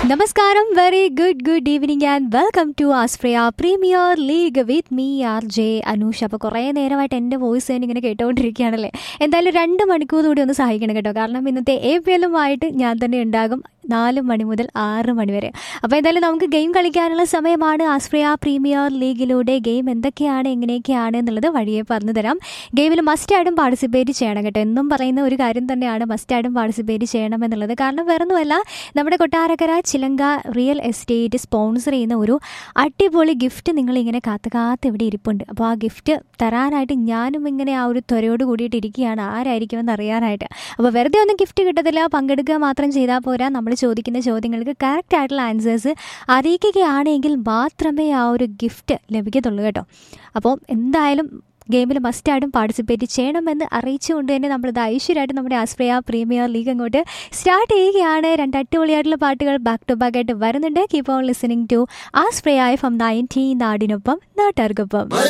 നമസ്കാരം very good good evening and welcome to Aspria premier league with me R J Anoosh അപ്പോൾ കുറേ നേരമായിട്ട് എൻ്റെ വോയിസ് തന്നെ ഇങ്ങനെ കേട്ടുകൊണ്ടിരിക്കുകയാണല്ലേ എന്തായാലും രണ്ട് മണിക്കൂർ കൂടി ഒന്ന് സഹായിക്കണം കേട്ടോ കാരണം ഇന്നത്തെ എ പി എല്ലുമായിട്ട് ഞാൻ തന്നെ ഉണ്ടാകും നാല് മണി മുതൽ ആറ് മണി വരെ അപ്പോൾ എന്തായാലും നമുക്ക് ഗെയിം കളിക്കാനുള്ള സമയമാണ് ആസ്പ്രിയ പ്രീമിയർ ലീഗിലൂടെ ഗെയിം എന്തൊക്കെയാണ് എങ്ങനെയൊക്കെയാണ് എന്നുള്ളത് വഴിയെ പറഞ്ഞു തരാം ഗെയിമിൽ മസ്റ്റായിട്ടും പാർട്ടിസിപ്പേറ്റ് ചെയ്യണം കേട്ടോ എന്നും പറയുന്ന ഒരു കാര്യം തന്നെയാണ് മസ്റ്റായിട്ടും പാർട്ടിസിപ്പേറ്റ് ചെയ്യണം എന്നുള്ളത് കാരണം വേറൊന്നുമല്ല നമ്മുടെ കൊട്ടാരക്കര ചിലങ്ക റിയൽ എസ്റ്റേറ്റ് സ്പോൺസർ ചെയ്യുന്ന ഒരു അടിപൊളി ഗിഫ്റ്റ് നിങ്ങളിങ്ങനെ കാത്ത് കാത്ത് ഇവിടെ ഇരിപ്പുണ്ട് അപ്പോൾ ആ ഗിഫ്റ്റ് തരാനായിട്ട് ഞാനും ഇങ്ങനെ ആ ഒരു ത്വരയോട് കൂടിയിട്ട് ഇരിക്കുകയാണ് ആരായിരിക്കുമെന്ന് അറിയാനായിട്ട് അപ്പോൾ വെറുതെ ഒന്നും ഗിഫ്റ്റ് കിട്ടത്തില്ല പങ്കെടുക്കുക മാത്രം ചെയ്താൽ പോരാ നമ്മൾ ചോദിക്കുന്ന ചോദ്യങ്ങൾക്ക് കറക്റ്റ് ആയിട്ടുള്ള ആൻസേഴ്സ് അറിയിക്കുകയാണെങ്കിൽ മാത്രമേ ആ ഒരു ഗിഫ്റ്റ് ലഭിക്കത്തുള്ളൂ കേട്ടോ അപ്പോൾ എന്തായാലും ഗെയിമിൽ മസ്റ്റായിട്ടും പാർട്ടിസിപ്പേറ്റ് ചെയ്യണമെന്ന് അറിയിച്ചുകൊണ്ട് തന്നെ നമ്മളിത് ഐശ്വര്യമായിട്ട് നമ്മുടെ ആസ്പ്രിയ പ്രീമിയർ ലീഗ് അങ്ങോട്ട് സ്റ്റാർട്ട് ചെയ്യുകയാണ് രണ്ട് അടിപൊളിയായിട്ടുള്ള പാട്ടുകൾ ബാക്ക് ടു ബാക്ക് ആയിട്ട് വരുന്നുണ്ട് keep on listening to Aspria from nineteen നാടിനൊപ്പം നാട്ടുകാർക്കൊപ്പം